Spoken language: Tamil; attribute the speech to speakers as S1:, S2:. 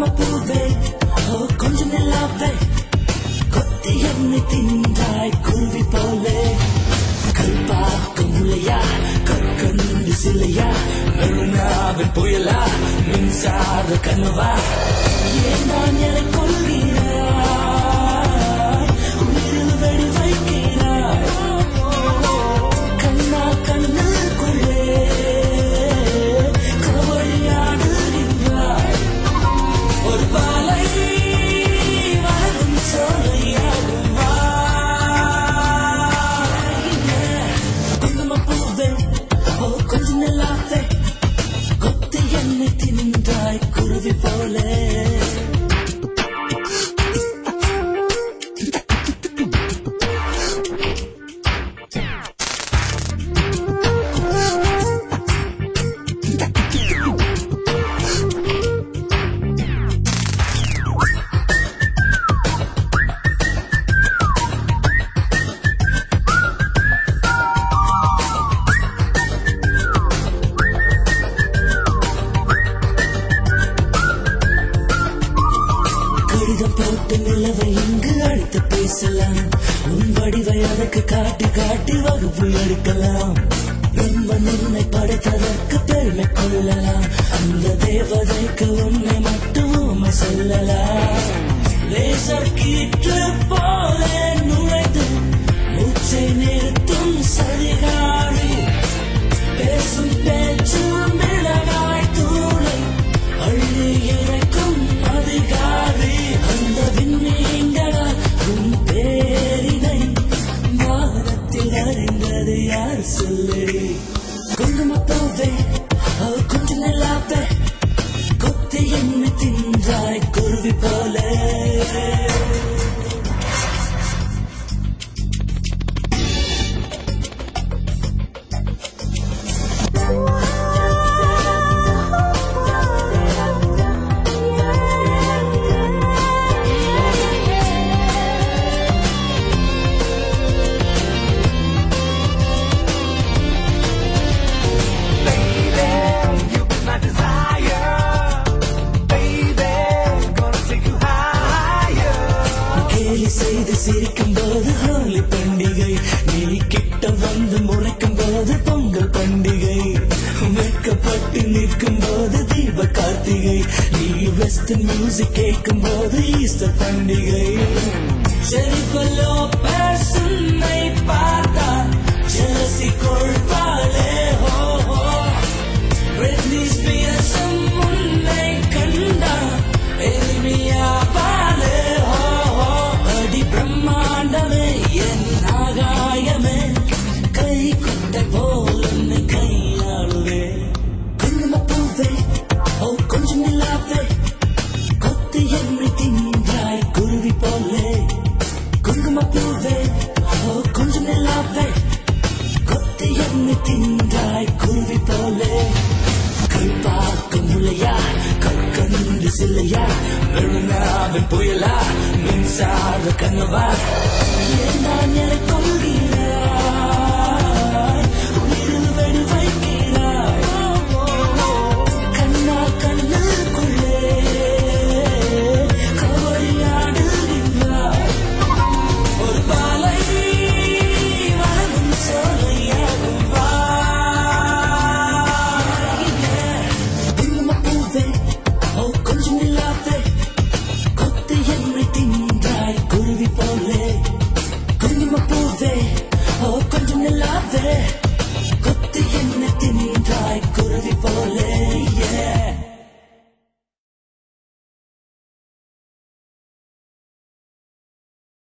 S1: குங்குமப்பூவே ஓ கொஞ்சம் நில்லாவே கொத்தி என்னை தின்றாய் குருவி போலே கல்பாக்கும் முளையா கற்கண்டு சிலையா மெழுனாவின் புயலா மின்சார கனவா ஏன் நான் என கொள்கிறாய் உயிரில் வெடி வைக்கிறாய் கண்ணா கண்ணுக்குள்ளே கவழியாடுகின்றாய் ஒரு பாலை வளரும் சோலையாகும் வா குங்குமப்பூவே ஓ கொஞ்சம் நில்லாவே கொத்தி என்னை தின்றாய் குருவி போலே கடிதம் போட்டு நிலவை இங்கு அழைத்து பேசலாம் உன் வடிவை அதற்கு காட்டி காட்டி வகுப்பு எடுக்கலாம் பிரம்மன் உன்னை படைத்ததற்கு பெருமை கொள்ளலாம் அந்த தேவதைக்கு உன்னை மட்டும் உண்மை சொல்லலாம் லேசர் கீற்று போல நுழைந்து மூச்சை நிறுத்தும் சரிகாழி பேசும் பேச்சு மிளகாய் தூளை அள்ளி இறைக்கும் அதிகாரி அந்த விண்மீன்களால் உன் பேரினை வானத்தில் அறிந்தது யார் சொல்லி குங்குமப்பூவே அவர் கொஞ்சம் நில்லாவே கொத்தி என்ன தின்றாய் குருவி போல
S2: Baby, you be my desire. Baby, gonna take you higher.
S1: கேலி செய்து சிரிக்கும் போது ஹோலி பண்டிகை நீ கிட்ட வந்து முறைக்கும் போது பொங்கல் பண்டிகை வெட்கப்பட்டு நிற்கும் போது தீப கார்த்திகை நீ வெஸ்டர்ன் மியூசிக் கேட்கும் போது ஈஸ்டர் பண்டிகை செரிஃபலோ பேசுன்னை பார்த்தா ஜெலசி கொள்வாளே ஹோ ஹோ Britney Spears உன்னை கண்டா எளிமையா பாலே ஹோ ஹோ அடி பிரம்மாண்டமே என் ஆகாயமே கை குட்டை போல் என்னை கையாளுவே குங்குமப்பூவே ஓ கொஞ்சம் நில்லாவே கொத்தி என்னை தின்றாய் குருவி போலே குங்குமப்பூவே ஓ கொஞ்சம் நில்லாவே கொத்தி என்னை தின்றாய் குருவி போலே கல்பாக்கும் முளையா கற்கண்டு சிலையா மெழுனாவின் புயலா மின்சார கனவா ஏன் நான் என கொள்கிறாய் உயிரில் வெடி வைக்கிறாய் கண்ணா கண்ணுக்குள்ளே கவழியாடுகின்றாய் ஒரு பாலை வளரும் சோலையாகும் வா குங்குமப்பூவே ஓ கொஞ்சம் நில்லாவே கொத்தி என்னை தின்றாய் குருவி போலே குங்குமப்பூவே ஓ கொஞ்சம் நில்லாவே கொத்தி என்னை தின்றாய் குருவி போலே yeah